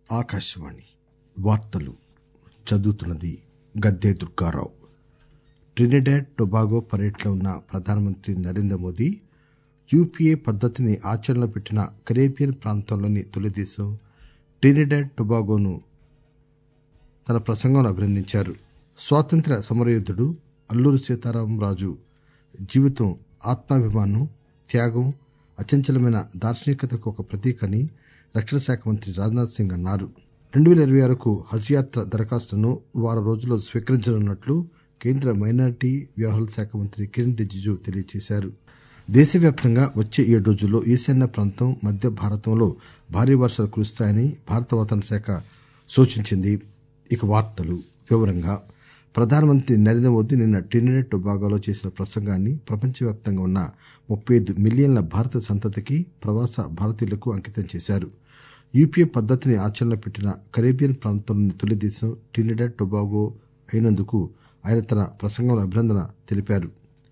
ఆకాశవాణి వార్తలు చదువుతున్నది గద్దె Durgarao Trinidad Tobago పర్యటనలో ఉన్న ప్రధానమంత్రి నరేంద్ర మోదీ యూపీఏ పద్దతిని ఆచరణలో పెట్టిన కరేబియన్ ప్రాంతంలోని తొలి దేశం ట్రినిడాడ్ టొబాగోను తన ప్రసంగంలో అభినందించారు స్వాతంత్ర్య సమరయోధుడు అల్లూరి సీతారామరాజు జీవితం ఆత్మాభిమానం త్యాగం అచంచలమైన దార్శనికతకు ఒక ప్రతీక అని రక్షణ శాఖ మంత్రి రాజ్నాథ్ సింగ్ అన్నారు రెండు వేల ఇరవై ఆరుకు హజ్ యాత్ర దరఖాస్తులను వారం రోజుల్లో స్వీకరించనున్నట్లు కేంద్ర మైనారిటీ వ్యవహారాల శాఖ మంత్రి కిరణ్ రిజిజు తెలియజేశారు దేశవ్యాప్తంగా వచ్చే ఏడు రోజుల్లో ఈశాన్య ప్రాంతం మధ్య భారతంలో భారీ వర్షాలు కురుస్తాయని భారత వాతావరణ శాఖ సూచించింది ఇక వార్తలు వివరంగా ప్రధానమంత్రి నరేంద్ర మోదీ నిన్న ట్రినిడెడ్ టొబాగోలో చేసిన ప్రసంగాన్ని ప్రపంచవ్యాప్తంగా ఉన్న ముప్పై ఐదు మిలియన్ల భారత సంతతికి ప్రవాస భారతీయులకు అంకితం చేశారు యూపీఏ పద్దతిని ఆచరణలో పెట్టిన కరేబియన్ ప్రాంతంలోని తొలి దేశం ట్రినిడాడ్ టొబాగో అయినందుకు ఆయన తన ప్రసంగంలో అభినందన తెలిపారు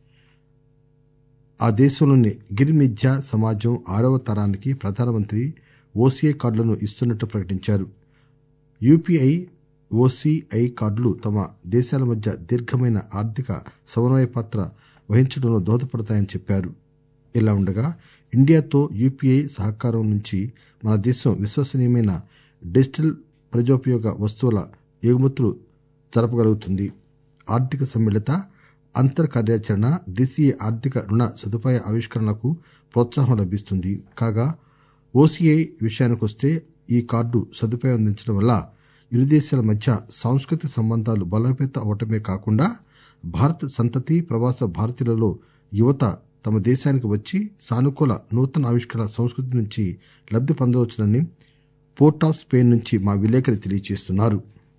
ఆ దేశంలోని గిరిమిథ్య సమాజం ఆరవ తరానికి ప్రధానమంత్రి ఓసీఐ కార్డులను ఇస్తున్నట్టు ప్రకటించారు యూపీఐ ఓసీఐ కార్డులు తమ దేశాల మధ్య దీర్ఘమైన ఆర్థిక సమన్వయ పాత్ర వహించడంలో దోహదపడతాయని చెప్పారు ఇలా ఉండగా ఇండియాతో యూపీఐ సహకారం నుంచి మన దేశం విశ్వసనీయమైన డిజిటల్ ప్రజోపయోగ వస్తువుల ఎగుమతులు జరపగలుగుతుంది ఆర్థిక సమ్మిళిత అంతర్ కార్యాచరణ దేశీయ ఆర్థిక రుణ సదుపాయ ఆవిష్కరణలకు ప్రోత్సాహం లభిస్తుంది కాగా ఓసీఐ విషయానికొస్తే ఈ కార్డు సదుపాయం అందించడం వల్ల ఇరు దేశాల మధ్య సాంస్కృతిక సంబంధాలు బలోపేతం అవటమే కాకుండా భారత సంతతి ప్రవాస భారతీయులలో యువత తమ దేశానికి వచ్చి సానుకూల నూతన ఆవిష్కరణ సంస్కృతి నుంచి లబ్ది పొందవచ్చునని పోర్ట్ ఆఫ్ స్పెయిన్ నుంచి మా విలేకరి తెలియజేస్తున్నారు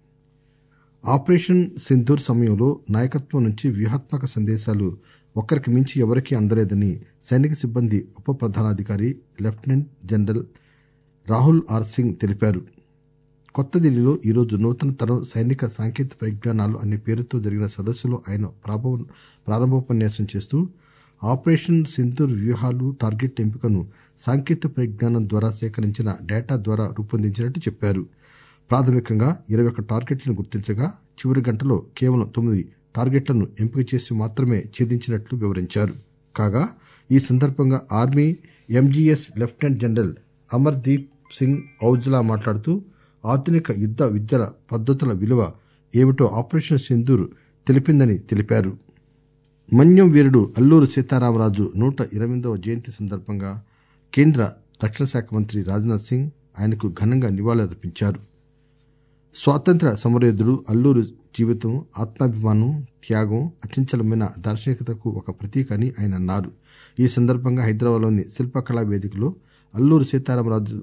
ఆపరేషన్ సింధూర్ సమయంలో నాయకత్వం నుంచి వ్యూహాత్మక సందేశాలు ఒక్కరికి మించి ఎవరికీ అందలేదని సైనిక సిబ్బంది ఉప ప్రధానాధికారి lieutenant general Rahul R Singh తెలిపారు కొత్త ఢిల్లీలో ఈరోజు నూతన తరం సైనిక సాంకేతిక పరిజ్ఞానాలు అనే పేరుతో జరిగిన సదస్సులో ఆయన ప్రారంభోపన్యాసం చేస్తూ ఆపరేషన్ సింధూర్ వ్యూహాలు టార్గెట్ ఎంపికను సాంకేతిక పరిజ్ఞానం ద్వారా సేకరించిన డేటా ద్వారా రూపొందించినట్టు చెప్పారు ప్రాథమికంగా ఇరవై ఒక్క టార్గెట్లను గుర్తించగా చివరి గంటలో కేవలం తొమ్మిది టార్గెట్లను ఎంపిక చేసి మాత్రమే ఛేదించినట్లు వివరించారు కాగా ఈ సందర్భంగా army MGS lieutenant general Amardeep Singh Aujla మాట్లాడుతూ ఆధునిక యుద్ద విద్యల పద్దతుల విలువ ఏమిటో ఆపరేషన్ సింధూర్ తెలిపిందని తెలిపారు మన్యం వీరుడు అల్లూరు సీతారామరాజు నూట ఇరవైదవ జయంతి సందర్భంగా కేంద్ర రక్షణ శాఖ మంత్రి రాజ్నాథ్ సింగ్ ఆయనకు ఘనంగా నివాళులర్పించారు స్వాతంత్ర్య సమరయోధుడు అల్లూరు జీవితం ఆత్మాభిమానం త్యాగం అచంచలమైన దార్శనికతకు ఒక ప్రతీక అని ఆయన అన్నారు ఈ సందర్భంగా హైదరాబాద్లోని శిల్పకళా వేదికలో అల్లూరు సీతారామరాజు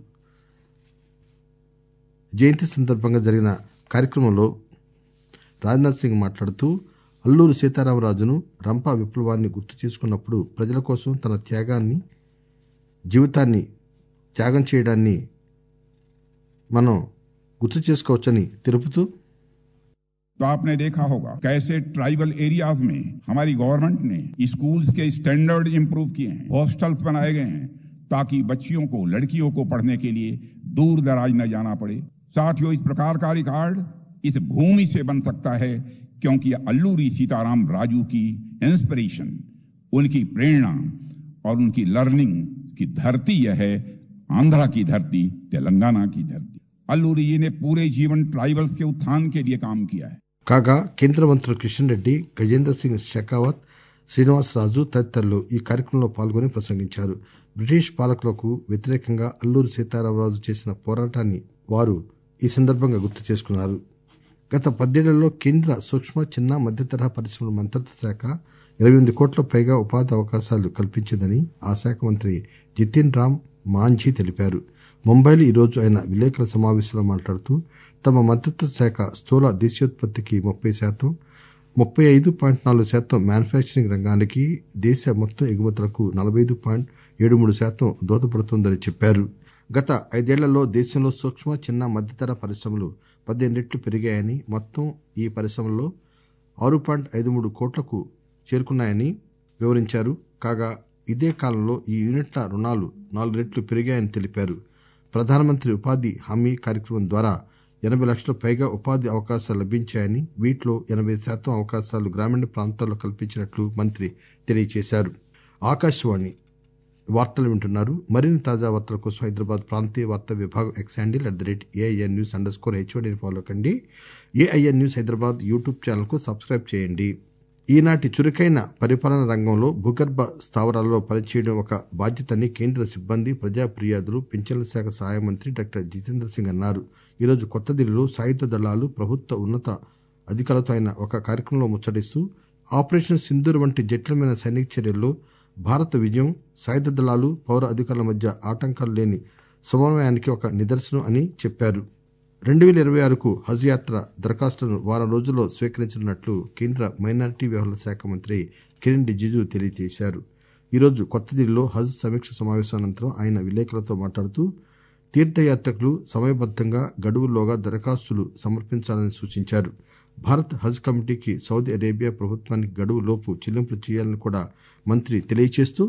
జయంతి సందర్భంగా జరిగిన కార్యక్రమంలో రాజ్నాథ్ సింగ్ మాట్లాడుతూ అల్లూరు సీతారామరాజును రంపా విప్లవాన్ని గుర్తు చేసుకున్నప్పుడు ప్రజల కోసం తన త్యాగాన్ని జీవితాన్ని త్యాగం చేయడాన్ని మనం గుర్తు చేసుకోవచ్చని తెలుపుతూ तो आपने देखा होगा कैसे ट्राइबल एरियाज में हमारी गवर्नमेंट ने स्कूल्स के स्टैंडर्ड इंप्रूव किए हैं हॉस्टल्स बनाए गए हैं ताकि बच्चियों को लड़कियों को पढ़ने के लिए दूर दराज न जाना पड़े साथियों इस प्रकार का रिकॉर्ड इस भूमि से बन सकता है क्योंकि अल्लूरी सीताराम राजू की इंस्पिरेशन उनकी प्रेरणा और उनकी लर्निंग की धरती यह है आंध्रा की धरती तेलंगाना की धरती अल्लूरी जी ने पूरे जीवन ट्राइबल्स के उत्थान के लिए काम किया है కాగా కేంద్ర మంత్రులు కిషన్ రెడ్డి గజేంద్ర సింగ్ షెకావత్ శ్రీనివాసరాజు తదితరులు ఈ కార్యక్రమంలో పాల్గొని ప్రసంగించారు బ్రిటిష్ పాలకులకు వ్యతిరేకంగా అల్లూరి సీతారామరాజు చేసిన పోరాటాన్ని వారు ఈ సందర్భంగా గుర్తు చేసుకున్నారు గత పద్దెళ్లలో కేంద్ర సూక్ష్మ చిన్న మధ్య తరహా పరిశ్రమల మంత్రిత్వ శాఖ ఇరవై ఎనిమిది కోట్ల పైగా ఉపాధి అవకాశాలు కల్పించిందని ఆ శాఖ మంత్రి జితిన్ రామ్ మాంఝీ తెలిపారు ముంబైలో ఈరోజు ఆయన విలేకరుల సమావేశంలో మాట్లాడుతూ తమ మంత్రిత్వ శాఖ స్థూల దేశీయోత్పత్తికి ముప్పై శాతం ముప్పై ఐదు పాయింట్ నాలుగు శాతం మ్యానుఫ్యాక్చరింగ్ రంగానికి దేశ మొత్తం ఎగుమతులకు నలభై ఐదు పాయింట్ ఏడు మూడు శాతం దోహదపడుతోందని చెప్పారు గత ఐదేళ్లలో దేశంలో సూక్ష్మ చిన్న మధ్యతర పరిశ్రమలు పదిహేను రెట్లు పెరిగాయని మొత్తం ఈ పరిశ్రమల్లో ఆరు పాయింట్ ఐదు మూడు కోట్లకు చేరుకున్నాయని వివరించారు కాగా ఇదే కాలంలో ఈ యూనిట్ల రుణాలు నాలుగు రెట్లు పెరిగాయని తెలిపారు ప్రధానమంత్రి ఉపాధి హామీ కార్యక్రమం ద్వారా ఎనబై లక్షల పైగా ఉపాధి అవకాశాలు లభించాయని వీటిలో ఎనబై శాతం అవకాశాలు గ్రామీణ ప్రాంతాల్లో కల్పించినట్లు మంత్రి తెలియజేశారు ఆకాశవాణి వార్తలు వింటున్నారు మరిన్ని తాజా వార్తల కోసం హైదరాబాద్ ప్రాంతీయ వార్తా విభాగం X handle at the rate AIN news under score హెచ్ఓడిని ఫాలో కండి ఏఐఎన్ న్యూస్ హైదరాబాద్ యూట్యూబ్ ఛానల్కు సబ్స్క్రైబ్ చేయండి ఈనాటి చురుకైన పరిపాలన రంగంలో భూగర్భ స్థావరాల్లో పనిచేయడం ఒక బాధ్యతని కేంద్ర సిబ్బంది ప్రజా ఫిర్యాదులు పింఛన్ల శాఖ సహాయ మంత్రి డాక్టర్ జితేంద్ర సింగ్ అన్నారు ఈరోజు కొత్త ఢిల్లీలో సాయుధ దళాలు ప్రభుత్వ ఉన్నత అధికారులతో ఆయన ఒక కార్యక్రమంలో ముచ్చటిస్తూ ఆపరేషన్ సింధూర్ వంటి జటిలమైన సైనిక చర్యల్లో భారత విజయం సాయుధ దళాలు పౌర అధికారుల మధ్య ఆటంకాలు లేని సమన్వయానికి ఒక నిదర్శనం అని చెప్పారు రెండు వేల ఇరవై ఆరుకు హజ్ యాత్ర దరఖాస్తులను వారం రోజుల్లో స్వీకరించనున్నట్లు కేంద్ర మైనారిటీ వ్యవహారాల శాఖ మంత్రి కిరణ్ రిజిజు తెలియజేశారు ఈరోజు కొత్త ఢిల్లీలో హజ్ సమీక్ష సమావేశం అనంతరం ఆయన విలేకరులతో మాట్లాడుతూ తీర్థయాత్రికులు సమయబద్దంగా గడువుల్లోగా దరఖాస్తులు సమర్పించాలని సూచించారు భారత్ హజ్ కమిటీకి సౌదీ అరేబియా ప్రభుత్వానికి గడువు లోపు చెల్లింపులు చేయాలని కూడా మంత్రి తెలియజేస్తూ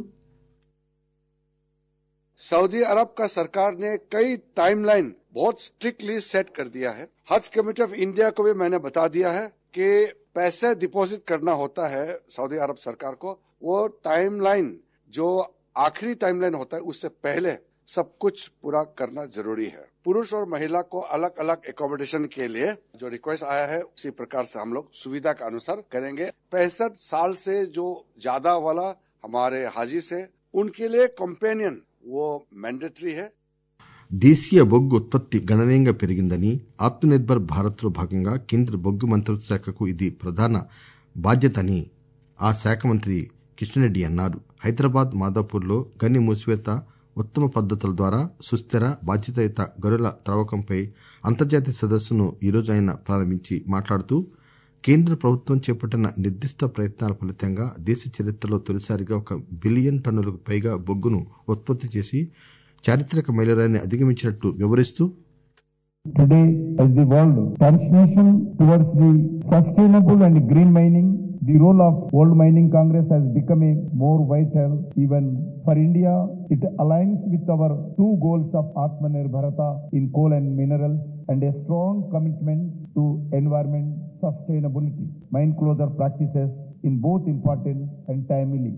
सऊदी अरब का सरकार ने कई टाइमलाइन बहुत स्ट्रिक्टली सेट कर दिया है हज कमेटी ऑफ इंडिया को भी मैंने बता दिया है कि पैसे डिपॉजिट करना होता है सऊदी अरब सरकार को वो टाइमलाइन जो आखिरी टाइमलाइन होता है उससे पहले सब कुछ पूरा करना जरूरी है पुरुष और महिला को अलग अलग एकोमोडेशन के लिए जो रिक्वेस्ट आया है उसी प्रकार से हम लोग सुविधा के अनुसार करेंगे पैंसठ साल से जो ज्यादा वाला हमारे हाजी से उनके लिए कंपेनियन वो मैंडेटरी है దేశీయ బొగ్గు ఉత్పత్తి గణనీయంగా పెరిగిందని ఆత్మనిర్భర్ భారత్లో భాగంగా కేంద్ర బొగ్గు మంత్రిత్వ శాఖకు ఇది ప్రధాన బాధ్యత అని ఆ శాఖ మంత్రి కిషన్ రెడ్డి అన్నారు హైదరాబాద్ మాదాపూర్లో గని మూసివేత ఉత్తమ పద్దతుల ద్వారా సుస్థిర బాధ్యతాయుత గొర్రెల త్రవ్వకంపై అంతర్జాతీయ సదస్సును ఈరోజు ఆయన ప్రారంభించి మాట్లాడుతూ కేంద్ర ప్రభుత్వం చేపట్టిన నిర్దిష్ట ప్రయత్నాల ఫలితంగా దేశ చరిత్రలో తొలిసారిగా ఒక బిలియన్ టన్నులకు పైగా బొగ్గును ఉత్పత్తి చేసి చారిత్రక మైలురాయిని అధిగమించినట్లు వివరిస్తూ Today, as the world transmission towards the sustainable and green mining, the role of World Mining Congress has become a more vital even for India. It aligns with our two goals of Atmanirbharata in coal and minerals and a strong commitment to environment sustainability. Mine closure practices in both important and timely.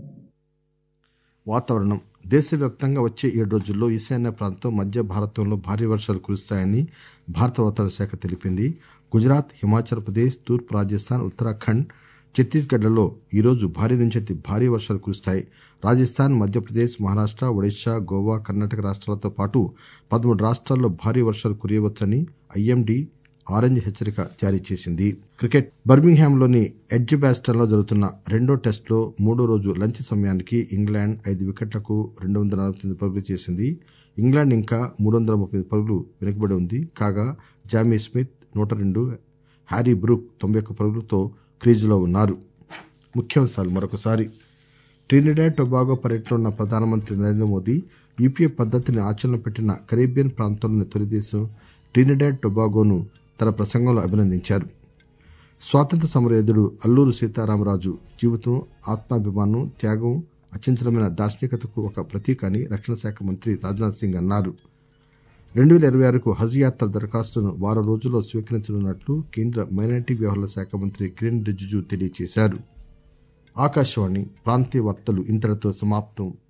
వాతావరణం దేశవ్యాప్తంగా వచ్చే ఏడు రోజుల్లో ఈశాన్య ప్రాంతం మధ్య భారతంలో భారీ వర్షాలు కురుస్తాయని భారత వాతావరణ శాఖ తెలిపింది గుజరాత్ హిమాచల్ ప్రదేశ్ తూర్పు రాజస్థాన్ ఉత్తరాఖండ్ ఛత్తీస్గఢ్లలో ఈరోజు భారీ నుంచి అతి భారీ వర్షాలు కురుస్తాయి రాజస్థాన్ మధ్యప్రదేశ్ మహారాష్ట ఒడిశా గోవా కర్ణాటక రాష్ట్రాలతో పాటు పదమూడు రాష్ట్రాల్లో భారీ వర్షాలు కురియవచ్చని ఐఎండీ ఆరెంజ్ హెచ్చరిక జారీ చేసింది క్రికెట్ బర్మింగ్హామ్లోని ఎడ్జ్ బ్యాస్టన్లో జరుగుతున్న రెండో టెస్టులో మూడో రోజు లంచ్ సమయానికి ఇంగ్లాండ్ ఐదు వికెట్లకు రెండు వందల నలభై తొమ్మిది పరుగులు చేసింది ఇంగ్లాండ్ ఇంకా మూడు వందల ముప్పై పరుగులు వెనుకబడి ఉంది కాగా జామీ స్మిత్ నూట రెండు హ్యారీ బ్రూక్ తొంభై ఒక్క పరుగులతో క్రీజులో ఉన్నారు ముఖ్యాంశాలు మరొకసారి ట్రినిడాడ్ టొబాగో పర్యటనలో ఉన్న ప్రధానమంత్రి నరేంద్ర మోదీ యూపీఏ పద్దతిని ఆచరణ పెట్టిన కరీబియన్ ప్రాంతంలోని తొలి దేశం ట్రినిడాడ్ టొబాగోను తన ప్రసంగంలో అభినందించారు స్వాతంత్ర సమరయోధుడు అల్లూరు సీతారామరాజు జీవితం ఆత్మాభిమానం త్యాగం అత్యంతమైన దార్శనికతకు ఒక ప్రతీక అని రక్షణ శాఖ మంత్రి రాజ్నాథ్ సింగ్ అన్నారు రెండు వేల ఇరవై ఆరుకు హజ్ యాత్ర దరఖాస్తును వారం రోజుల్లో స్వీకరించనున్నట్లు కేంద్ర మైనార్టీ వ్యవహారాల శాఖ మంత్రి కిరణ్ రిజిజు తెలియజేశారు ఆకాశవాణి ప్రాంతీయ వార్తలు ఇంతటితో సమాప్తం